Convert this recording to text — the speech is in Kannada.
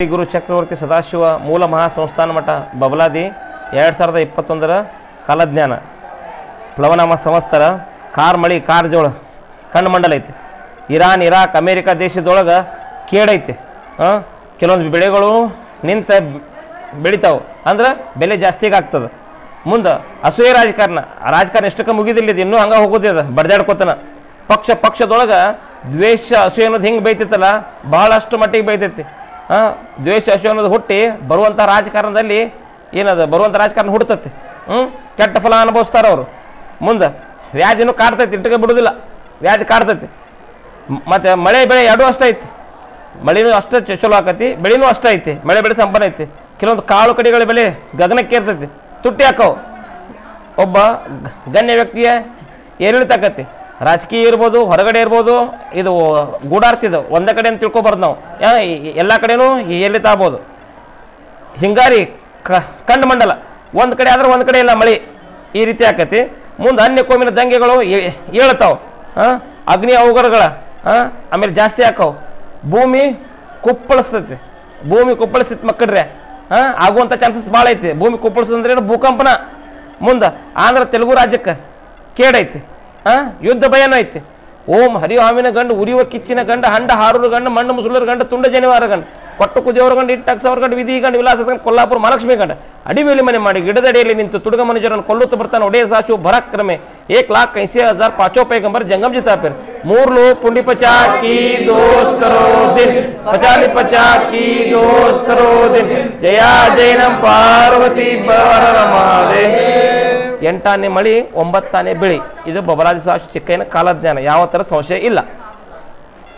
ಶ್ರೀ ಗುರು ಚಕ್ರವರ್ತಿ ಸದಾಶಿವ ಮೂಲ ಮಹಾಸಂಸ್ಥಾನ ಮಠ ಬಬಲಾದಿ ಎರಡು ಸಾವಿರದ ಇಪ್ಪತ್ತೊಂದರ ಕಾಲಜ್ಞಾನ ಪ್ಲವನಾಮ ಸಂವತ್ಸರ ಕಾರ್ ಮಳಿ ಕಾರ್ ಜೋಳ ಕಣ್ಣು ಮಂಡಲ ಐತಿ ಇರಾನ್ ಇರಾಕ್ ಅಮೇರಿಕಾ ದೇಶದೊಳಗೆ ಕೇಡೈತಿ ಹಾಂ ಕೆಲವೊಂದು ಬೆಳೆಗಳು ನಿಂತ ಬೆಳಿತಾವೆ ಅಂದ್ರೆ ಬೆಲೆ ಜಾಸ್ತಿಗೆ ಆಗ್ತದೆ ಮುಂದೆ ಅಸೂಯೆ ರಾಜಕಾರಣ ಆ ರಾಜಕಾರಣ ಎಷ್ಟಕ್ಕೆ ಮುಗಿದಿಲ್ಲ ಇದು ಇನ್ನೂ ಹಂಗೆ ಹೋಗೋದೇ ಅದ ಬಡ್ದಾಡ್ಕೋತಾನ ಪಕ್ಷ ಪಕ್ಷದೊಳಗೆ ದ್ವೇಷ ಅಸೂಯೆ ಅನ್ನೋದು ಹಿಂಗೆ ಬೈತೈತಲ್ಲ ಬಹಳಷ್ಟು ಮಟ್ಟಿಗೆ ಬೈತೈತಿ ಹಾಂ ದ್ವೇಷ ಅಸೂಯೆ ಅನ್ನೋದು ಹುಟ್ಟಿ ಬರುವಂಥ ರಾಜಕಾರಣದಲ್ಲಿ ಏನದ ಬರುವಂಥ ರಾಜಕಾರಣ ಹುಡ್ತೈತಿ ಹ್ಞೂ ಕೆಟ್ಟ ಫಲ ಅನುಭವಿಸ್ತಾರೆ ಅವರು ಮುಂದೆ ವ್ಯಾಧಿನೂ ಕಾಡ್ತೈತಿ ಇಟ್ಟಕ್ಕೆ ಬಿಡೋದಿಲ್ಲ ವ್ಯಾಧಿ ಕಾಡ್ತೈತಿ ಮತ್ತು ಮಳೆ ಬೆಳೆ ಎರಡೂ ಅಷ್ಟೇ ಐತಿ ಮಳೆನೂ ಅಷ್ಟೇ ಚ- ಚಲೋ ಆಕತಿ ಬೆಳೆನೂ ಅಷ್ಟೇ ಐತಿ ಮಳೆ ಬೆಳೆ ಸಂಪನ್ನ ಐತಿ ಕೆಲವೊಂದು ಕಾಳು ಕಡಿಗಳ ಬೆಲೆ ಗಗನಕ್ಕೆ ಇರ್ತೈತಿ ತುಟ್ಟಿ ಹಾಕವು ಒಬ್ಬ ಗ- ಗಣ್ಯ ವ್ಯಕ್ತಿಯ ಏರಿಳಿತ ಆಕತಿ ರಾಜಕೀಯ ಇರ್ಬೋದು ಹೊರಗಡೆ ಇರ್ಬೋದು ಇದು ಗೂಡಾರ್ತಿದು ಒಂದೇ ಕಡೆ ಅಂತ ತಿಳ್ಕೊಬಾರ್ದು ನಾವು ಯಾ- ಈ- ಎಲ್ಲ ಕಡೆನೂ ಏರಿಳಿತ ಆಗ್ಬೋದು ಹಿಂಗಾರಿ ಕ ಕಂಡು ಮಂಡಲ ಒಂದು ಕಡೆ ಆದ್ರೆ ಒಂದು ಕಡೆ ಇಲ್ಲ ಮಳೆ ಈ ರೀತಿ ಆಕತಿ ಮುಂದೆ ಅನ್ಯ ಕೋಮಿನ ದಂಗೆಗಳು ಏಳ್ತಾವ ಹಾಂ ಅಗ್ನಿ ಅವಘಡಗಳ ಹಾಂ ಆಮೇಲೆ ಜಾಸ್ತಿ ಆಕಾವು ಭೂಮಿ ಕುಪ್ಪಳಿಸ್ತೈತಿ ಭೂಮಿ ಕುಪ್ಪಳಿಸ್ತೈತಿ ಮಕ್ಕಳ್ರೆ ಹಾಂ ಆಗುವಂಥ ಚಾನ್ಸಸ್ ಭಾಳ ಐತಿ ಭೂಮಿ ಕುಪ್ಪಳಿಸ್ತಂದ್ರೆ ಏನು ಭೂಕಂಪನ ಮುಂದೆ ಆಂಧ್ರ ತೆಲುಗು ರಾಜ್ಯಕ್ಕೆ ಕೇಡೈತಿ ಹಾಂ ಯುದ್ಧ ಭಯನೂ ಐತಿ ಓಂ ಹರಿಯೋ ಹಾವಿನ ಗಂಡು ಉರಿಯುವ ಕಿಚ್ಚಿನ ಗಂಡ ಹಂಡ ಹಾರೂರು ಗಂಡು ಮಣ್ಣು ಮುಸುಳರ ಗಂಡ ತುಂಡ ಜನಿವಾರ ಗಂಡು ಕೊಟ್ಟು ಕುದಿಯವರ ಗಂಡು ಇಟ್ಟಕ್ಸವ್ರ ಗಂಡು ವಿಧಿ ಗಂಡು ವಿಲಾಸದ ಗಂಡು ಕೊಲ್ಲಾಪುರ ಮಹಾಲಕ್ಷ್ಮಿ ಗಂಡ ಅಡಿಮೇಲಿ ಮನೆ ಮಾಡಿ ಗಿಡದಡಿಯಲ್ಲಿ ನಿಂತು ತುಡುಗ ಮನುಜರನ್ನು ಕೊಲ್ಲುತ್ತಾ ಬರ್ತಾನೆ ಒಡೆಯ ಸಾಚು ಭರಾಕ್ರಮೆ ಏಕ್ ಲಾಖ್ ಐಸಿ ಹಜಾರ್ ಪಾಚೋ ಪೈಗಂಬರ್ ಜಂಗಮ್ ಜಿತಾ ಪೇರ್ ಮೂರ್ ಲೋ ಪುಂಡಿ ಪಚಾ ಕಿ ದೋಸ್ತರೋ ದಿನ್ ಪಚಾಲಿ ಪಚಾ ಕಿ ದೋಸ್ತರೋ ದಿನ್ ಜಯ ಜೈನ ಪಾರ್ವತಿ ಬರ ಮಾದೆ ಎಂಟಾನೇ ಮಳಿ ಒಂಬತ್ತಾನೇ ಬೆಳಿ ಇದು ಬಬಲಾದಿ ಸಾಶು ಚಿಕ್ಕಯ್ಯನ ಕಾಲಜ್ಞಾನ ಯಾವ ಥರ ಸಂಶಯ ಇಲ್ಲ